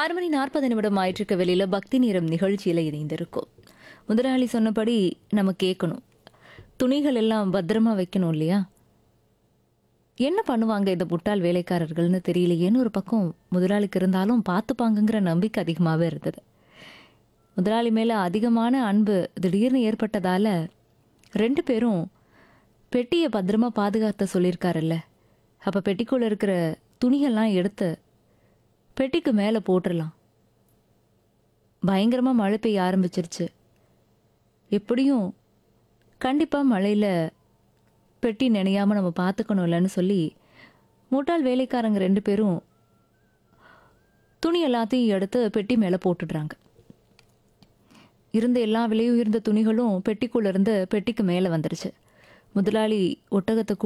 ஆறு மணி நாற்பது நிமிடம் ஆயிட்டிருக்க வெளியில பக்தி நேரம் நிகழ்ச்சியில இணைந்திருக்கும் முதலாளி சொன்னபடி நம்ம கேட்கணும் துணிகள் எல்லாம் பத்திரமா வைக்கணும் இல்லையா என்ன பண்ணுவாங்க இந்த முட்டாள் வேலைக்காரர்கள்னு தெரியலையேன்னு ஒரு பக்கம் முதலாளிக்கு இருந்தாலும் பார்த்துப்பாங்கங்கிற நம்பிக்கை அதிகமாகவே இருந்தது முதலாளி மேலே அதிகமான அன்பு திடீர்னு ஏற்பட்டதால ரெண்டு பேரும் பெட்டியை பத்திரமா பாதுகாத்த சொல்லியிருக்காருல்ல அப்போ பெட்டிக்குள்ளே இருக்கிற துணிகள்லாம் எடுத்து பெட்டிக்கு மேலே போட்டுடலாம் பயங்கரமாக மழை பெய்ய ஆரம்பிச்சிருச்சு எப்படியும் கண்டிப்பாக மழையில் பெட்டி நினையாமல் நம்ம பார்த்துக்கணும்லன்னு சொல்லி முட்டாள் வேலைக்காரங்க ரெண்டு பேரும் துணி எல்லாத்தையும் எடுத்து பெட்டி மேலே போட்டுடுறாங்க இருந்த எல்லா விலையுயர்ந்த துணிகளும் பெட்டிக்குள்ள இருந்து பெட்டிக்கு மேலே வந்துருச்சு முதலாளி ஒட்டகத்தை